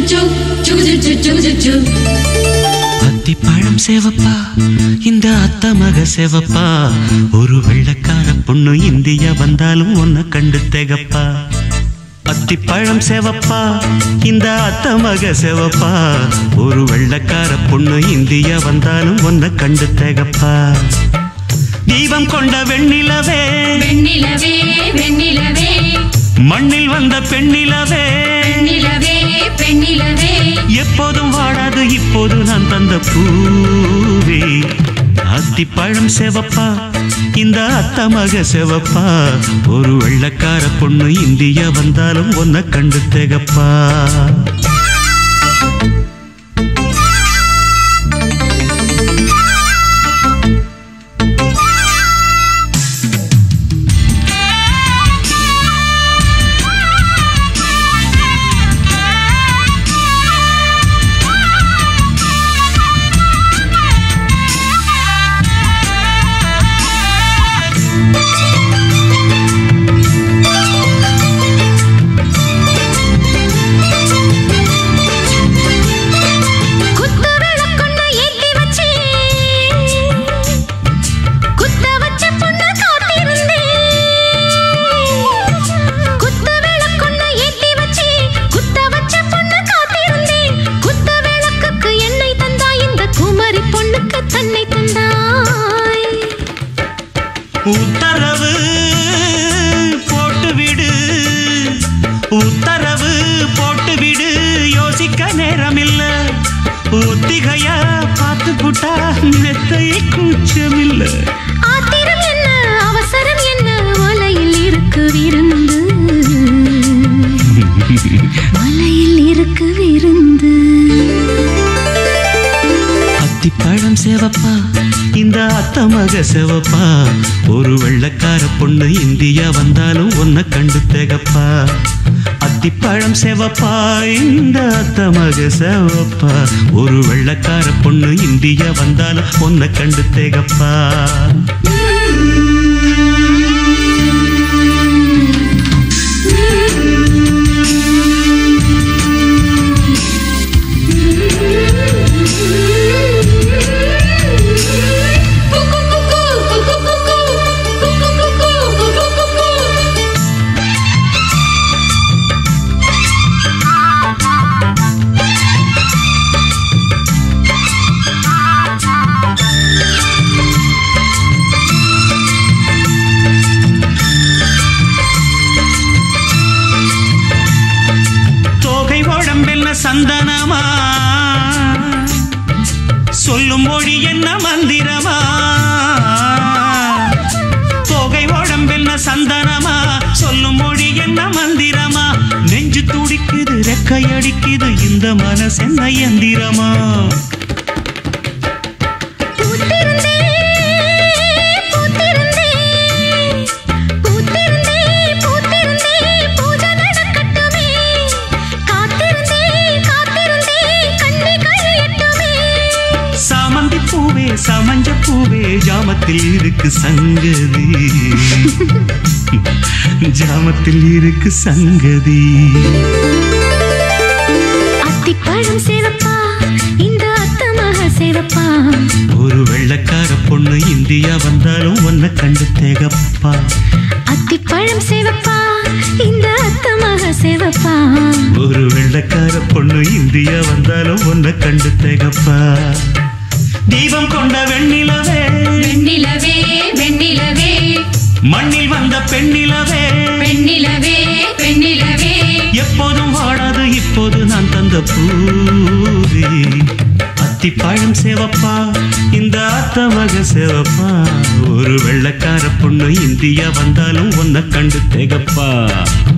அத்திப்பழம் சேவப்பா இந்த அத்த மக சேவப்பா ஒரு வெள்ளக்கார பொண்ணு இந்தியா வந்தாலும் உன்னை கண்டு திகப்பா அத்திப்பழம் சேவப்பா இந்த அத்த மக சேவப்பா ஒரு வெள்ளக்கார பொண்ணு இந்தியா வந்தாலும் உன்னை கண்டு திகப்பா தீபம் கொண்ட வெண்ணிலவே வெண்ணிலவே வெண்ணிலவே மண்ணில் வந்த பெண்ணிலவே பெண்ணிலவே பெண்ணிலவே எப்போதும் வாடாது இப்போது நான் தந்த பூவே அத்திப்பழம் செவப்பா இந்த அத்தமக செவப்பா ஒரு வெள்ளக்கார பொண்ணு இந்தியா வந்தாலும் உன்னை கண்டு திகப்பா குத்து விளக்கொன்னு ஏத்தி வச்சு குத்த வச்ச பொண்ணு காத்திருந்தேன் குத்து விளக்கொன்னு ஏத்தி வச்சு குத்த வச்ச பொண்ணு காத்திருந்தேன் குத்த விளக்குக்கு எண்ணெய் தந்தாய் இந்த குமரி பொண்ணுக்கு தன்னை தந்தாய் உத்தரவு போட்டு விடு உத்தரவு போட்டு விடு யோசிக்க நேரமில்ல ஒத்திகையா பார்த்து புட்டா மெத்தை கூச்சமில்ல ஆத்திரம் என்ன அவசரம் என்ன மலையில் இருக்கு விருந்து மலையில் இருக்கு விருந்து அத்திப்பழம் சேவப்பா இந்த அத்தமக சேவப்பா ஒரு வெள்ளக்கார பொண்ணு இந்தியா வந்தாலும் உன்னை கண்டு திகப்பா அத்திப்பழம் சேவப்பா இந்த அத்தமக சேவப்பா ஒரு வெள்ளக்கார பொண்ணு இந்தியா வந்தாலும் உன்னை கண்டு திகப்பா தோகை உடம்பென்ன சந்தனமா சொல்லும் மொழி என்ன மந்திரமா தோகை உடம்பென்ன சந்தனமா சொல்லும் மொழி என்ன மந்திரமா நெஞ்சு துடிக்குது ரெக்கையடிக்குது இந்த மனசு என்ன எந்திரமா சாமந்தி பூவே சமஞ்ச பூவே ஜாமத்தில் இருக்கு சங்கதி ஜாமத்தில் இருக்கு சங்கதி அத்திப்பழம் சேவப்பா இந்த அத்தமக சேவப்பா ஒரு வெள்ளக்கார பொண்ணு இந்தியா வந்தாலும் உன்னை கண்டு தேகப்பா அத்திப்பழம் சேவப்பா இந்த அத்தமக சேவப்பா ஒரு வெள்ளக்கார பொண்ணு இந்தியா வந்தாலும் உன்னை கண்டு தேகப்பா தீபம் கொண்ட வெண்ணிலவே வெண்ணிலவே வெண்ணிலவே மண்ணில் வந்த பெண்ணிலவே பெண்ணிலவே பெண்ணிலவே எப்போதும் வாடாது இப்போது நான் தந்த பூவே அத்திப்பழம் சேவப்பா இந்த அத்தமக சேவப்பா ஒரு வெள்ளக்கார பொண்ணு இந்தியா வந்தாலும் உன்னை கண்டு திகப்பா